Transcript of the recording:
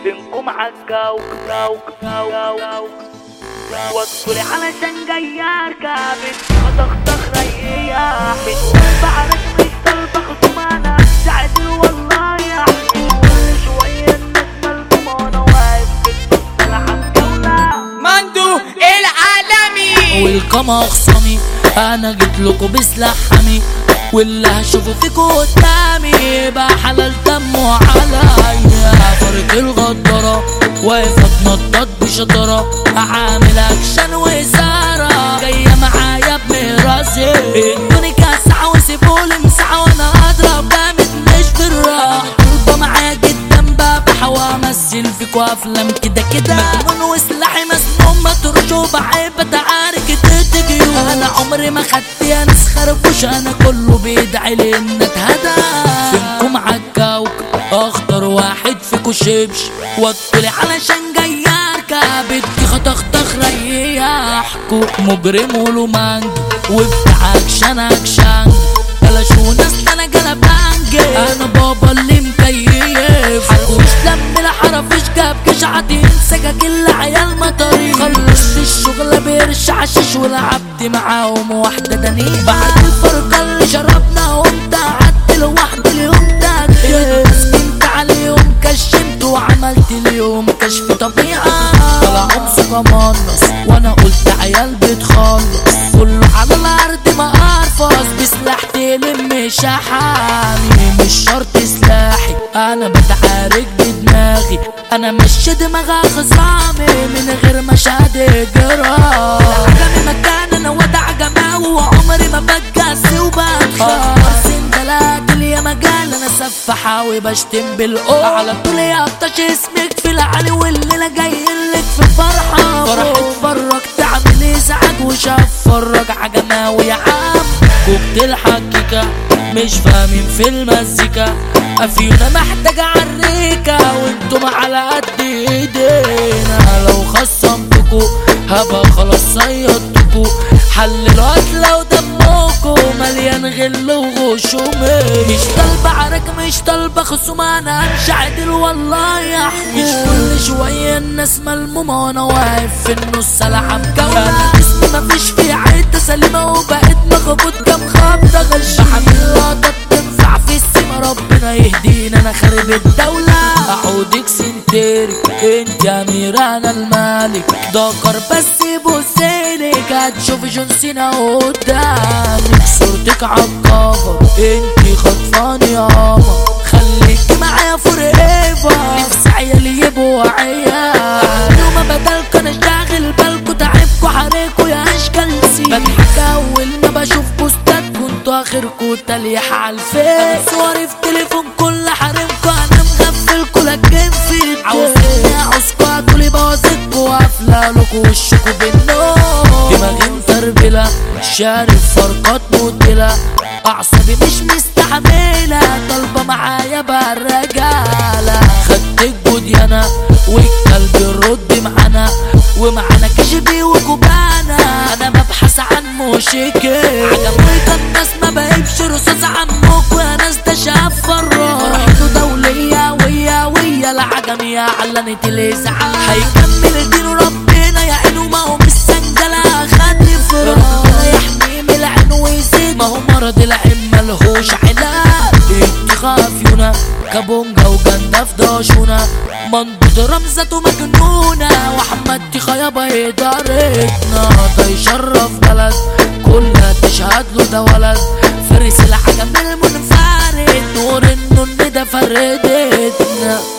فينكم عالجو جو جو جو وادخلي علشان جاي اركب هتخطخ ريح مش بعرف مش طالبة خصومة انا ساعد والله يا حبيبي كل شوية الناس ملمومة وانا واقف في النص انا حمجولة مندو العالمي والقمع خصمي انا جيت لكم بسلاح حمي واللي هشوفه فيكوا قدامي بقى حلال دمه عليا فرق الغدارة واقف اتنطط بشطارة عامل اكشن وإثارة جاية معايا بمراسي ادوني كاسعة وسيبولي مساحة وانا اضرب جامد مش بالراحة طالبة معايا جدا ببح وامثل فيكوا افلام كده كده مجنون وسلاحي مسموم مطروش وبحب اتعارك تتجي انا عمري ما خدت يا ناس خربوش انا كله بيدعي لي ان اتهدى فينكم عالكوكب اخطر واحد فيكوا شبش وطلع علشان جاي اركب ادي خطخطخ ريحكوا مجرم ولومانج وبتاع اكشن اكشن بلاش وناس انا جلبانج انا بابا اللي مكيف حرقوش دم الحرفش جاب كش عدين سكك العيال مطري خلصت الشغل بيرش عشش ولعبت معاهم واحدة دنيا بعد الفرقة اللي شربنا قمت قعدت لوحدي اليوم ده مسكنت عليهم كشمت وعملت اليوم كشف طبيعة طلعوا بصفة منص وانا قلت عيال بتخلص كله على الارض ما ارفص بسلاح تلم شحامي مش شرط سلاحي انا بتعارك بدماغي انا مش دماغ خصامي من غير مشاهد جرام عجبي مكان انا ودع جماوي وعمري ما بتجس وبتخاف سندلات اللي مجال انا سفاحة وبشتم بالقوة على طول يقطش اسمك في العلي والليلة جايلك في الفرحة فرح اتفرج تعمل ازعاج وشاف فرج عجماوي يا عم كوكتيل حكيكة مش فاهمين في المزيكا افيونا محتاجة عريكة وانتم على قد ايدينا لو خصمتكوا هبقى خلاص صيدتكوا حللوا لو دمكوا مليان غل وغشومي مش طالبة عرك مش طالبة خصومة انا امشي عدل والله يا مش كل شوية الناس ملمومة وانا واقف في النص العب جولة انا جسمي مفيش فيه عدة سليمة وبقيت مخبوط كام خبطة غش حامل لقطة تنفع في السما ربنا يهدينا انا خارب الدولة اعودك سنتري انت يا اميرة انا الملك دكر بس بوسينك هتشوف جون سينا قدامك صورتك عالكفر انت خطفاني ياما خليكي معايا فور ايفر نفسي عيالي يبقوا عيال يوم بدلك انا شاغل بالكوا تعبكوا حريكوا يا اشكال سي بضحك اول ما بشوف بوستات كنتوا اخركوا تليح عالفيس صوري في تليفون كل حريمكوا انا مغفلكوا لكن في عاوزين اعوزكوا كل بوازيكوا وقافله لكوا وشكوا بالنور دماغي متربله شارف فرقات مدلة اعصابي مش مستحملة طالبة معايا بقى الرجالة خدت الجديانة والكلب الرد معانا ومعانا كشبي وكوبانا انا ببحث عن مشكل عجبني الناس ما بقيبش رصاص عمك ويا ناس ده شاف فرار رحتوا دولية ويا ويا العجمية علنت الازعاج هيكمل دين ربنا يا عينه ما هو مش سنجلة خدني فرار ربنا يحميه من العين ويزيد ما هو مرض العين ملهوش علاج انت خافيونا كابونجا وجندا في داشونا منضود رمزته مجنونة وحمد خيابة إدارتنا ده يشرف بلد كلها تشهد له ده ولد فارس العجم المنفرد نور النون ده فردتنا